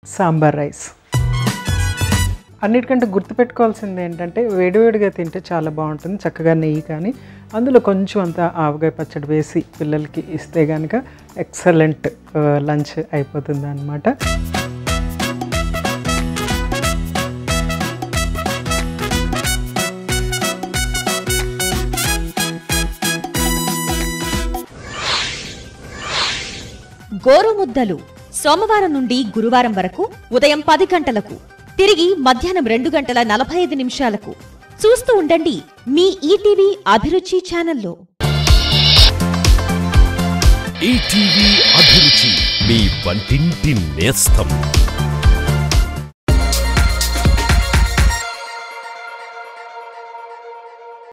sambar rice అన్నిటికంటే గుర్తుపెట్టుకోవాల్సింది ఏంటంటే వేడివేడిగా తింటే చాలా బాగుంటుంది చక్కగా నెయ్యి కానీ అందులో కొంచెం అంత ఆవకాయ పచ్చడి వేసి పిల్లలకి ఇస్తే కనుక ఎక్సలెంట్ లంచ్ అయిపోతుంది అనమాట గోరుముద్దలు సోమవారం నుండి గురువారం వరకు ఉదయం పది గంటలకు తిరిగి మధ్యాహ్నం రెండు గంటల నలభై ఐదు నిమిషాలకు చూస్తూ ఉండండి మీ ఈటీవీ అభిరుచి ఛానల్లో ఈటీవీ అభిరుచి మీ వంటింటి నేస్తం